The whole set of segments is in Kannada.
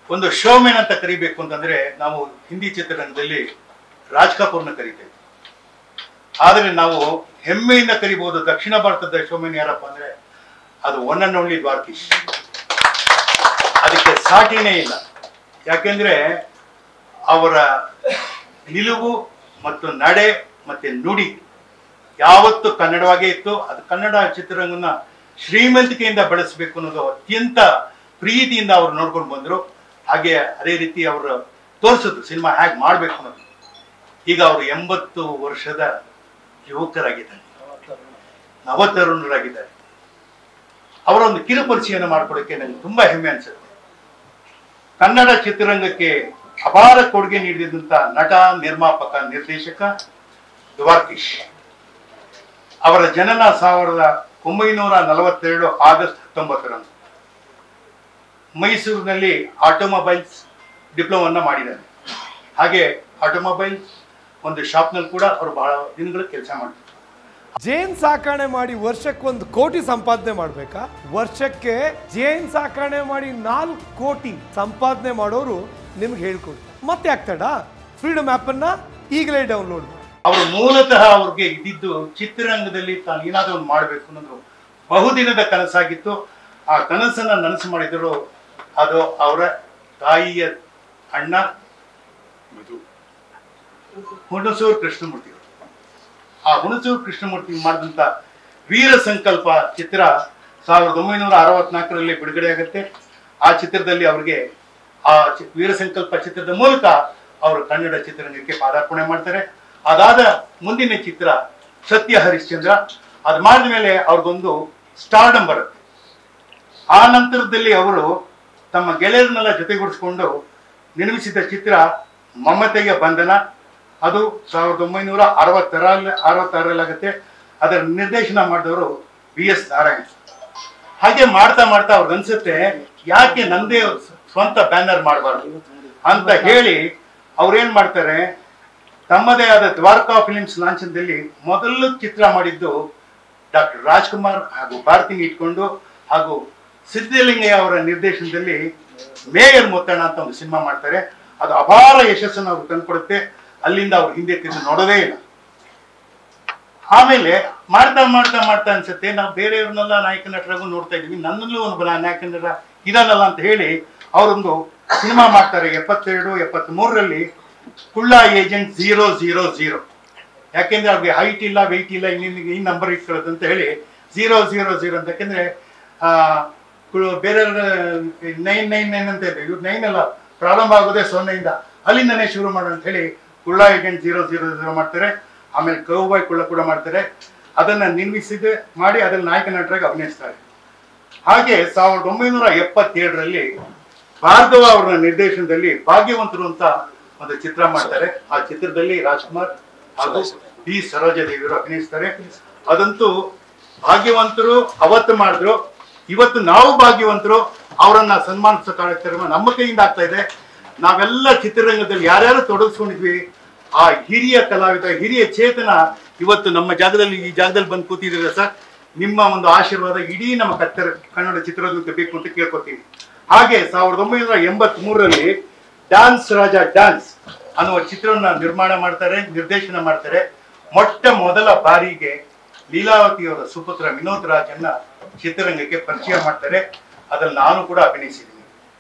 ಒಂದು ಶೋಮೆನ್ ಅಂತ ಕರಿಬೇಕು ಅಂತಂದ್ರೆ ನಾವು ಹಿಂದಿ ಚಿತ್ರರಂಗದಲ್ಲಿ ರಾಜ್ ಕಪೂರ್ನ ಕರಿತೇವೆ ಆದರೆ ನಾವು ಹೆಮ್ಮೆಯಿಂದ ಕರಿಬಹುದು ದಕ್ಷಿಣ ಭಾರತದ ಶೋಮೆನ್ ಯಾರಪ್ಪ ಅಂದ್ರೆ ಅದು ಒನ್ ಅಂಡ್ ಓನ್ಲಿ ದ್ವಾರಕೀಶ್ ಅದಕ್ಕೆ ಸಾಟಿನೇ ಇಲ್ಲ ಯಾಕೆಂದ್ರೆ ಅವರ ನಿಲುವು ಮತ್ತು ನಡೆ ಮತ್ತೆ ನುಡಿ ಯಾವತ್ತು ಕನ್ನಡವಾಗೇ ಇತ್ತು ಅದು ಕನ್ನಡ ಚಿತ್ರರಂಗನ ಶ್ರೀಮಂತಿಕೆಯಿಂದ ಬೆಳೆಸಬೇಕು ಅನ್ನೋದು ಅತ್ಯಂತ ಪ್ರೀತಿಯಿಂದ ಅವರು ನೋಡ್ಕೊಂಡು ಬಂದರು ಹಾಗೆ ಅದೇ ರೀತಿ ಅವರು ತೋರಿಸಿದ್ರು ಸಿನಿಮಾ ಹೇಗೆ ಮಾಡಬೇಕು ಅನ್ನೋದು ಈಗ ಅವರು ಎಂಬತ್ತು ವರ್ಷದ ಯುವಕರಾಗಿದ್ದಾರೆ ನವತರುಣರಾಗಿದ್ದಾರೆ ಅವರ ಒಂದು ಕಿರುಪರಿಚಯನ ಮಾಡ್ಕೊಡಕ್ಕೆ ನನಗೆ ತುಂಬಾ ಹೆಮ್ಮೆ ಅನ್ಸುತ್ತೆ ಕನ್ನಡ ಚಿತ್ರರಂಗಕ್ಕೆ ಅಪಾರ ಕೊಡುಗೆ ನೀಡಿದಂತ ನಟ ನಿರ್ಮಾಪಕ ನಿರ್ದೇಶಕ ದ್ವಾರಕೀಶ್ ಅವರ ಜನನ ಸಾವಿರದ ಒಂಬೈನೂರ ನಲವತ್ತೆರಡು ಆಗಸ್ಟ್ ಹತ್ತೊಂಬತ್ತರಂದು ಮೈಸೂರಿನಲ್ಲಿ ಆಟೋಮೊಬೈಲ್ಸ್ ಡಿಪ್ಲೊಮನ್ನ ಮಾಡಿದ್ದಾರೆ ಹಾಗೆ ಆಟೋಮೊಬೈಲ್ಸ್ ಒಂದು ಶಾಪ್ನಲ್ಲಿ ಕೂಡ ಅವರು ಬಹಳ ದಿನಗಳು ಕೆಲಸ ಮಾಡ್ತಾರೆ ಜೇನ್ ಸಾಕಣೆ ಮಾಡಿ ವರ್ಷಕ್ಕೊಂದು ಕೋಟಿ ಸಂಪಾದನೆ ಮಾಡ್ಬೇಕಾ ವರ್ಷಕ್ಕೆ ಜೇನ್ ಸಾಕಣೆ ಮಾಡಿ ನಾಲ್ಕು ಕೋಟಿ ಸಂಪಾದನೆ ಮಾಡೋರು ನಿಮ್ಗೆ ಹೇಳ್ಕೊಡ್ತಾರೆ ಮತ್ತೆ ಆಗ್ತಾಡ ಫ್ರೀಡಮ್ ಆ್ಯಪನ್ನ ಈಗಲೇ ಡೌನ್ಲೋಡ್ ಮಾಡಿ ಅವರು ಮೂಲತಃ ಅವ್ರಿಗೆ ಇದ್ದಿದ್ದು ಚಿತ್ರರಂಗದಲ್ಲಿ ತಾನು ಏನಾದರೂ ಒಂದು ಮಾಡಬೇಕು ಅನ್ನೋದು ಬಹುದಿನದ ಕನಸಾಗಿತ್ತು ಆ ಕನಸನ್ನ ನನಸು ಮಾಡಿದರು ಅದು ಅವರ ತಾಯಿಯ ಅಣ್ಣ ಹುಣಸೂರು ಕೃಷ್ಣಮೂರ್ತಿ ಅವರು. ಆ ಹುಣಸೂರು ಕೃಷ್ಣಮೂರ್ತಿ ಮಾಡಿದಂಥ ವೀರ ಸಂಕಲ್ಪ ಚಿತ್ರ ಸಾವಿರದ ಒಂಬೈನೂರ ಅರವತ್ನಾಲ್ಕರಲ್ಲಿ ಬಿಡುಗಡೆ ಆಗುತ್ತೆ ಆ ಚಿತ್ರದಲ್ಲಿ ಅವರಿಗೆ ಆ ಚಿ- ವೀರ ಸಂಕಲ್ಪ ಚಿತ್ರದ ಮೂಲಕ ಅವರು ಕನ್ನಡ ಚಿತ್ರರಂಗಕ್ಕೆ ಪಾದಾರ್ಪಣೆ ಮಾಡ್ತಾರೆ ಅದಾದ ಮುಂದಿನ ಚಿತ್ರ ಸತ್ಯ ಹರಿಶ್ಚಂದ್ರ ಅದು ಮಾಡಿದ ಮೇಲೆ ಅವ್ರಿಗೊಂದು ಸ್ಟಾರ್ಡಮ್ ಬರುತ್ತೆ ಆ ನಂತರದಲ್ಲಿ ಅವರು ತಮ್ಮ ಗೆಳೆಯರನ್ನೆಲ್ಲ ಜೊತೆಗೂಡಿಸ್ಕೊಂಡು ನಿರ್ಮಿಸಿದ ಚಿತ್ರ ಮಮತೆಯ ಬಂಧನ ಅದು ಸಾವಿರದ ಒಂಬೈನೂರ ಅರವತ್ತರಲ್ಲಿ ಅರವತ್ತಾರರಲ್ಲಾಗುತ್ತೆ ಅದರ ನಿರ್ದೇಶನ ಮಾಡಿದವರು ವಿ ಎಸ್ ನಾರಾಯಣ್ ಹಾಗೆ ಮಾಡ್ತಾ ಮಾಡ್ತಾ ಅವ್ರಿಗೆ ಅನ್ಸುತ್ತೆ ಯಾಕೆ ನಂದೇ ಸ್ವಂತ ಬ್ಯಾನರ್ ಮಾಡಬಾರ್ದು ಅಂತ ಹೇಳಿ ಅವ್ರೇನ್ ಮಾಡ್ತಾರೆ ತಮ್ಮದೇ ಆದ ದ್ವಾರಕಾ ಫಿಲಿಮ್ಸ್ ಲಾಂಛನದಲ್ಲಿ ಮೊದಲು ಚಿತ್ರ ಮಾಡಿದ್ದು ಡಾಕ್ಟರ್ ರಾಜ್ಕುಮಾರ್ ಹಾಗೂ ಭಾರತಿನ ಇಟ್ಕೊಂಡು ಹಾಗೂ ಸಿದ್ದಲಿಂಗಯ್ಯ ಅವರ ನಿರ್ದೇಶನದಲ್ಲಿ ಮೇಯರ್ ಮೊತ್ತಣ ಅಂತ ಒಂದು ಸಿನಿಮಾ ಮಾಡ್ತಾರೆ ಅದು ಅಪಾರ ಯಶಸ್ಸನ್ನು ಅವ್ರು ತಂದ್ಕೊಡುತ್ತೆ ಅಲ್ಲಿಂದ ಅವ್ರು ಹಿಂದೆ ತಿರುಗಿ ನೋಡೋದೇ ಇಲ್ಲ ಆಮೇಲೆ ಮಾಡ್ತಾ ಮಾಡ್ತಾ ಮಾಡ್ತಾ ಅನ್ಸುತ್ತೆ ನಾವು ಬೇರೆಯವ್ರನ್ನೆಲ್ಲ ನಾಯಕ ನಟರಾಗೂ ನೋಡ್ತಾ ಇದೀವಿ ನನ್ನಲ್ಲೂ ಒಂದು ಬಲ ನಾಯಕ ನಟ ಇದಾನಲ್ಲ ಅಂತ ಹೇಳಿ ಅವರೊಂದು ಸಿನಿಮಾ ಮಾಡ್ತಾರೆ ಎಪ್ಪತ್ತೆರಡು ಎಪ್ಪತ್ತ್ ಮೂರರಲ್ಲಿ ಕುಳ್ಳ ಏಜೆಂಟ್ ಝೀರೋ ಝೀರೋ ಝೀರೋ ಯಾಕೆಂದ್ರೆ ಅವ್ರಿಗೆ ಹೈಟ್ ಇಲ್ಲ ವೆಯ್ಟ್ ಇಲ್ಲ ಇನ್ನಿನ್ ಈ ನಂಬರ್ ಇಟ್ಕೊಳ್ಳೋದು ಅಂತ ಹೇಳಿ ಝೀರೋ ಝೀರೋ ಝೀರೋ ಅಂತ ಯಾಕೆಂದ್ರೆ ಆ, ಕು- ಬೇರೆ ನೈನ್ ನೈನ್ ನೈನ್ ಅಂತ ಇದೆ ಇವ್ರು ನೈನ್ ಅಲ್ಲ ಪ್ರಾರಂಭ ಆಗೋದೇ ಸೊನ್ನೆಯಿಂದ ಅಲ್ಲಿಂದನೇ ಶುರು ಮಾಡೋಣ ಅಂತ ಹೇಳಿ ಕುಳ್ಳ ಏಜೆಂಟ್ ಝೀರೋ ಝೀರೋ ಝೀರೋ ಮಾಡ್ತಾರೆ ಆಮೇಲೆ ಕೌಬಾಯ್ ಕುಳ್ಳ ಕೂಡ ಮಾಡ್ತಾರೆ ಅದನ್ನ ನಿರ್ಮಿಸಿದ ಮಾಡಿ ಅದ್ರಲ್ಲಿ ನಾಯಕ ನಟರಾಗಿ ಅಭಿನಯಿಸ್ತಾರೆ ಹಾಗೆ ಸಾವಿರದ ಒಂಬೈನೂರ ಎಪ್ಪತ್ತೇಳರಲ್ಲಿ ಭಾರ್ಗವ ಅವರ ನಿರ್ದೇಶನದಲ್ಲಿ ಭಾಗ್ಯವಂತರು ಅಂತ ಒಂದು ಚಿತ್ರ ಮಾಡ್ತಾರೆ ಆ ಚಿತ್ರದಲ್ಲಿ ರಾಜ್ಕುಮಾರ್ ಹಾಗೂ ಬಿ ಸರೋಜಾದೇವಿಯವರು ಅಭಿನಯಿಸ್ತಾರೆ ಅದಂತೂ ಭಾಗ್ಯವಂತರು ಅವತ್ತು ಮಾಡಿದ್ರು ಇವತ್ತು ನಾವು ಭಾಗ್ಯವಂತರು ಅವರನ್ನ ಸನ್ಮಾನಿಸೋ ಕಾರ್ಯಕ್ರಮ ನಮ್ಮ ಕೈಯಿಂದ ಆಗ್ತಾ ಇದೆ ನಾವೆಲ್ಲ ಚಿತ್ರರಂಗದಲ್ಲಿ ಯಾರ್ಯಾರು ತೊಡಗಿಸ್ಕೊಂಡಿದ್ವಿ ಆ ಹಿರಿಯ ಕಲಾವಿದ ಹಿರಿಯ ಚೇತನ ಇವತ್ತು ನಮ್ಮ ಜಾಗದಲ್ಲಿ ಈ ಜಾಗದಲ್ಲಿ ಬಂದು ಕೂತಿದ್ದೀರ ಸರ್ ನಿಮ್ಮ ಒಂದು ಆಶೀರ್ವಾದ ಇಡೀ ನಮ್ಮ ಕತ್ತರ ಕನ್ನಡ ಚಿತ್ರರಂಗಕ್ಕೆ ಬೇಕು ಅಂತ ಕೇಳ್ಕೊತೀವಿ ಹಾಗೆ ಸಾವಿರದ ಒಂಬೈನೂರ ಎಂಬತ್ ಮೂರರಲ್ಲಿ ಡ್ಯಾನ್ಸ್ ರಾಜ ಡ್ಯಾನ್ಸ್ ಅನ್ನುವ ಚಿತ್ರವನ್ನ ನಿರ್ಮಾಣ ಮಾಡ್ತಾರೆ ನಿರ್ದೇಶನ ಮಾಡ್ತಾರೆ ಮೊಟ್ಟ ಮೊದಲ ಬಾರಿಗೆ ಲೀಲಾವತಿಯವರ ಸುಪುತ್ರ ವಿನೋದ್ ರಾಜನ್ನ ಚಿತ್ರರಂಗಕ್ಕೆ ಪರಿಚಯ ಮಾಡ್ತಾರೆ ಅದ್ರಲ್ಲಿ ನಾನು ಕೂಡ ಅಭಿನಯಿಸಿದ್ದೀನಿ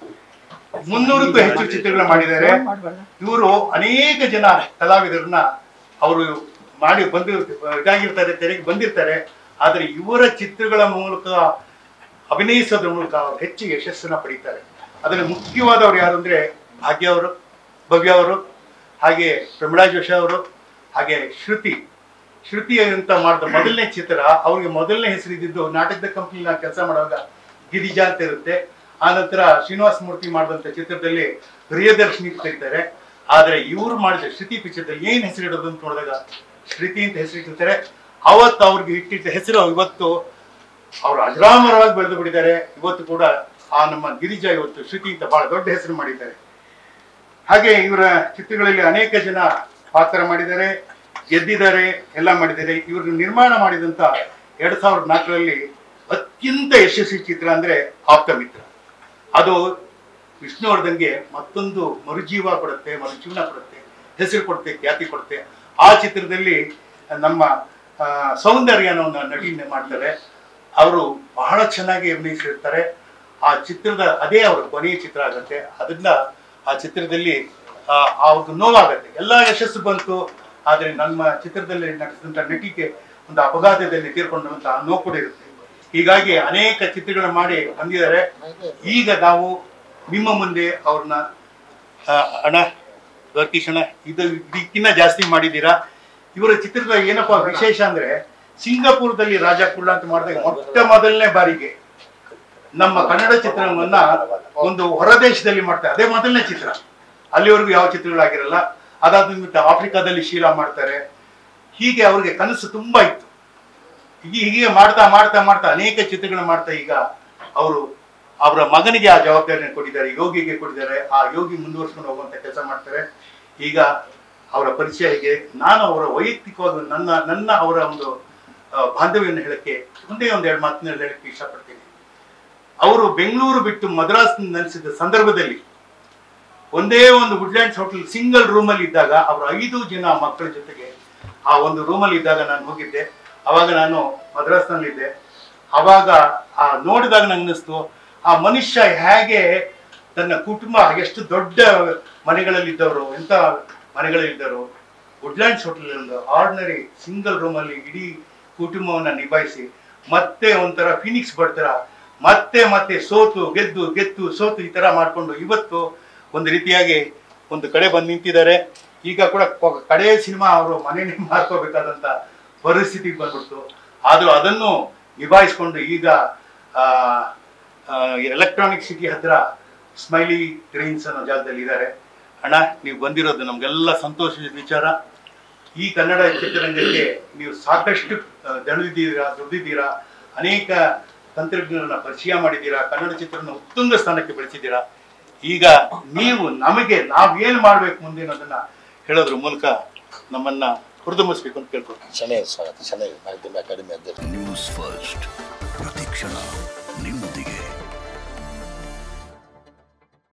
ಮುನ್ನೂರಕ್ಕೂ ಹೆಚ್ಚು ಚಿತ್ರಗಳನ್ನ ಮಾಡಿದ್ದಾರೆ ಇವರು ಅನೇಕ ಜನ ಕಲಾವಿದರನ್ನ ಅವರು ಮಾಡಿ ಬಂದು ಇದಾಗಿರ್ತಾರೆ ತೆರೆಗೆ ಬಂದಿರ್ತಾರೆ ಆದರೆ ಇವರ ಚಿತ್ರಗಳ ಮೂಲಕ ಅಭಿನಯಿಸೋದ್ರ ಮೂಲಕ ಅವ್ರು ಹೆಚ್ಚು ಯಶಸ್ಸನ್ನ ಪಡೀತಾರೆ ಅದರಲ್ಲಿ ಮುಖ್ಯವಾದವ್ರು ಯಾರು ಅಂದ್ರೆ ಭಾಗ್ಯ ಅವರು ಭವ್ಯ ಅವರು ಹಾಗೆ ಪ್ರಮಿಳಾ ಜೋಶಿ ಅವರು ಹಾಗೆ ಶ್ರುತಿ ಶ್ರುತಿ ಅಂತ ಮಾಡಿದ ಮೊದಲನೇ ಚಿತ್ರ ಅವ್ರಿಗೆ ಮೊದಲನೇ ಹೆಸರಿದ್ದು ನಾಟಕದ ಕಂಪ್ನಿ ನಾನು ಕೆಲಸ ಮಾಡುವಾಗ ಗಿರಿಜಾ ಅಂತ ಇರುತ್ತೆ ಆ ನಂತರ ಶ್ರೀನಿವಾಸ ಮೂರ್ತಿ ಮಾಡಿದಂಥ ಚಿತ್ರದಲ್ಲಿ ಪ್ರಿಯದರ್ಶಿನಿ ಕರೀತಾರೆ ಆದರೆ ಇವರು ಮಾಡಿದ ಶ್ರುತಿ ಪಿಕ್ಚರ್ದಲ್ಲಿ ಏನ್ ಹೆಸರಿಡೋದು ಅಂತ ನೋಡಿದಾಗ ಶ್ರುತಿ ಅಂತ ಹೆಸರಿಟ್ಟಿರ್ತಾರೆ ಅವತ್ತು ಅವ್ರಿಗೆ ಇಟ್ಟಿದ್ದ ಹೆಸರು ಇವತ್ತು ಅವರು ಅಜರಾಮರವಾಗಿ ಬೆಳೆದು ಬಿಟ್ಟಿದ್ದಾರೆ ಇವತ್ತು ಕೂಡ ಆ ನಮ್ಮ ಗಿರಿಜಾ ಇವತ್ತು ಶ್ರುತಿ ಅಂತ ಬಹಳ ದೊಡ್ಡ ಹೆಸರು ಮಾಡಿದ್ದಾರೆ ಹಾಗೆ ಇವರ ಚಿತ್ರಗಳಲ್ಲಿ ಅನೇಕ ಜನ ಪಾತ್ರ ಮಾಡಿದ್ದಾರೆ ಗೆದ್ದಿದ್ದಾರೆ ಎಲ್ಲ ಮಾಡಿದ್ದಾರೆ ಇವರು ನಿರ್ಮಾಣ ಮಾಡಿದಂತ ಎರಡ್ ಸಾವಿರದ ನಾಲ್ಕರಲ್ಲಿ ಅತ್ಯಂತ ಯಶಸ್ವಿ ಚಿತ್ರ ಅಂದ್ರೆ ಆಪ್ತ ಮಿತ್ರ ಅದು ವಿಷ್ಣುವರ್ಧನ್ಗೆ ಮತ್ತೊಂದು ಮರುಜೀವ ಕೊಡುತ್ತೆ ಮರುಜೀವನ ಕೊಡುತ್ತೆ ಹೆಸರು ಕೊಡುತ್ತೆ ಖ್ಯಾತಿ ಕೊಡುತ್ತೆ ಆ ಚಿತ್ರದಲ್ಲಿ ನಮ್ಮ ಆ, ಸೌಂದರ್ಯ ಅನ್ನೋ ಒಂದು ನಟಿನ ಮಾಡ್ತಾರೆ ಅವರು ಬಹಳ ಚೆನ್ನಾಗಿ ಅಭಿನಯಿಸಿರ್ತಾರೆ ಆ ಚಿತ್ರದ ಅದೇ ಅವರ ಕೊನೆಯ ಚಿತ್ರ ಆಗುತ್ತೆ ಅದರಿಂದ ಆ ಚಿತ್ರದಲ್ಲಿ ಆ, ಅವ್ರಿಗೆ ನೋವಾಗತ್ತೆ ಎಲ್ಲ ಯಶಸ್ಸು ಬಂತು ಆದರೆ ನಮ್ಮ ಚಿತ್ರದಲ್ಲಿ ನಟಿಸಿದಂಥ ನಟಿಗೆ ಒಂದು ಅಪಘಾತದಲ್ಲಿ ತೀರ್ಕೊಂಡಂತ ನೋವು ಕೂಡ ಇರುತ್ತೆ ಹೀಗಾಗಿ ಅನೇಕ ಚಿತ್ರಗಳನ್ನ ಮಾಡಿ ಬಂದಿದ್ದಾರೆ ಈಗ ನಾವು ನಿಮ್ಮ ಮುಂದೆ ಅವ್ರನ್ನ ಆ, ಅಣ್ಣ ವರ್ಕೀಶ್ ಅಣ್ಣ ಇದು ಇದಕ್ಕಿಂತ ಜಾಸ್ತಿ ಮಾಡಿದ್ದೀರಾ ಇವರ ಚಿತ್ರದ ಏನಪ್ಪಾ ವಿಶೇಷ ಅಂದ್ರೆ ಸಿಂಗಾಪುರದಲ್ಲಿ ರಾಜ ಕುಳ್ಳ ಅಂತ ಮಾಡಿದಾಗ ಮೊಟ್ಟ ಮೊದಲನೇ ಬಾರಿಗೆ ನಮ್ಮ ಕನ್ನಡ ಚಿತ್ರವನ್ನ ಒಂದು ಹೊರದೇಶದಲ್ಲಿ ಮಾಡ್ತಾರೆ ಅದೇ ಮೊದಲನೇ ಚಿತ್ರ ಅಲ್ಲಿವರೆಗೂ ಯಾವ ಚಿತ್ರಗಳಾಗಿರಲ್ಲ ಅದಾದ ನಿಮಿತ್ತ ಆಫ್ರಿಕಾದಲ್ಲಿ ಶೀಲಾ ಮಾಡ್ತಾರೆ ಹೀಗೆ ಅವ್ರಿಗೆ ಕನಸು ತುಂಬಾ ಇತ್ತು ಹೀಗೆ ಹೀಗೆ ಮಾಡ್ತಾ ಮಾಡ್ತಾ ಮಾಡ್ತಾ ಅನೇಕ ಚಿತ್ರಗಳನ್ನ ಮಾಡ್ತಾ ಈಗ ಅವರು ಅವರ ಮಗನಿಗೆ ಆ ಜವಾಬ್ದಾರಿಯನ್ನು ಕೊಟ್ಟಿದ್ದಾರೆ ಯೋಗಿಗೆ ಕೊಟ್ಟಿದ್ದಾರೆ ಆ ಯೋಗಿ ಮುಂದುವರ್ಸ್ಕೊಂಡು ಹೋಗುವಂತ ಕೆಲಸ ಮಾಡ್ತಾರೆ ಈಗ ಅವರ ಪರಿಚಯ ಹೇಗೆ ನಾನು ಅವರ ವೈಯಕ್ತಿಕವಾಗಿ ನನ್ನ ನನ್ನ ಅವರ ಒಂದು ಆ, ಬಾಂಧವ್ಯವನ್ನು ಹೇಳಕ್ಕೆ ಒಂದೇ ಒಂದು ಎರಡು ಮಾತಿನಲ್ಲಿ ಹೇಳಕ್ಕೆ ಇಷ್ಟಪಡ್ತೀನಿ ಅವರು ಬೆಂಗಳೂರು ಬಿಟ್ಟು ಮದ್ರಾಸ್ ನೆಲೆಸಿದ ಸಂದರ್ಭದಲ್ಲಿ ಒಂದೇ ಒಂದು ವುಡ್ಲ್ಯಾಂಡ್ಸ್ ಹೋಟೆಲ್ ಸಿಂಗಲ್ ರೂಮಲ್ಲಿ ಇದ್ದಾಗ ಅವರ ಐದು ಜನ ಮಕ್ಕಳ ಜೊತೆಗೆ ಆ ಒಂದು ರೂಮಲ್ಲಿ ಇದ್ದಾಗ ನಾನು ಹೋಗಿದ್ದೆ ಅವಾಗ ನಾನು ಮದ್ರಾಸ್ನಲ್ಲಿದ್ದೆ ಅವಾಗ ಆ ನೋಡಿದಾಗ ನಂಗೆ ಅನ್ನಿಸ್ತು ಆ ಮನುಷ್ಯ ಹೇಗೆ ತನ್ನ ಕುಟುಂಬ ಎಷ್ಟು ದೊಡ್ಡ ಮನೆಗಳಲ್ಲಿದ್ದವರು ಎಂಥ ಮನೆಗಳಲ್ಲಿದ್ದರು ವುಡ್ಲ್ಯಾಂಡ್ಸ್ ಹೋಟೆಲ್ ಒಂದು ಆರ್ಡಿನರಿ ಸಿಂಗಲ್ ರೂಮಲ್ಲಿ ಇಡೀ ಕುಟುಂಬವನ್ನ ನಿಭಾಯಿಸಿ ಮತ್ತೆ ಒಂಥರ ಫಿನಿಕ್ಸ್ ಬರ್ತಾರ ಮತ್ತೆ ಮತ್ತೆ ಸೋತು ಗೆದ್ದು ಗೆದ್ದು ಸೋತು ಈ ತರ ಮಾಡ್ಕೊಂಡು ಇವತ್ತು ಒಂದು ರೀತಿಯಾಗಿ ಒಂದು ಕಡೆ ಬಂದು ನಿಂತಿದ್ದಾರೆ ಈಗ ಕೂಡ ಕೊ- ಕಡೆ ಸಿನಿಮಾ ಅವರು ಮನೆನೇ ಮಾರ್ಕೋಬೇಕಾದಂತ ಪರಿಸ್ಥಿತಿಗೆ ಬಂದ್ಬಿಡ್ತು ಆದ್ರೂ ಅದನ್ನು ನಿಭಾಯಿಸ್ಕೊಂಡು ಈಗ ಎಲೆಕ್ಟ್ರಾನಿಕ್ ಸಿಟಿ ಹತ್ರ ಸ್ಮೈಲಿ ಗ್ರೀನ್ಸ್ ಅನ್ನೋ ಜಾಗದಲ್ಲಿ ಇದ್ದಾರೆ ಅಣ್ಣ ನೀವು ಬಂದಿರೋದು ನಮ್ಗೆಲ್ಲ ಸಂತೋಷದ ವಿಚಾರ ಈ ಕನ್ನಡ ಚಿತ್ರರಂಗಕ್ಕೆ ನೀವು ಸಾಕಷ್ಟು ಆ, ದಣಿದಿದ್ದೀರಾ ದುಡಿದಿದ್ದೀರಾ ಅನೇಕ ತಂತ್ರಜ್ಞರನ್ನ ಪರಿಚಯ ಮಾಡಿದ್ದೀರಾ ಕನ್ನಡ ಚಿತ್ರನ ಉತ್ತುಂಗ ಸ್ಥಾನಕ್ಕೆ ಬೆಳೆಸಿದ್ದೀರಾ ಈಗ ನೀವು ನಮಗೆ ನಾವೇನು ಮಾಡ್ಬೇಕು ಮುಂದೆ ಅನ್ನೋದನ್ನ ಹೇಳೋದ್ರ ಮೂಲಕ ನಮ್ಮನ್ನ ಹುರಿದುಂಬಿಸ್ಬೇಕು ಅಂತ ಕೇಳ್ಕೊಳ್ತೀನಿ ಚೆನ್ನಾಗಿದೆ ಸ್ವಾಗತ ಚೆನ್ನಾಗಿದೆ ಮಾಧ್ಯಮ ಅಕಾಡೆಮಿ ಅಧ್ಯಕ್ಷ ನ್ಯೂಸ್ ಫಸ್ಟ್ ಪ್ರತಿಕ್ಷಣ ನಿಮ್ಮೊಂದಿಗೆ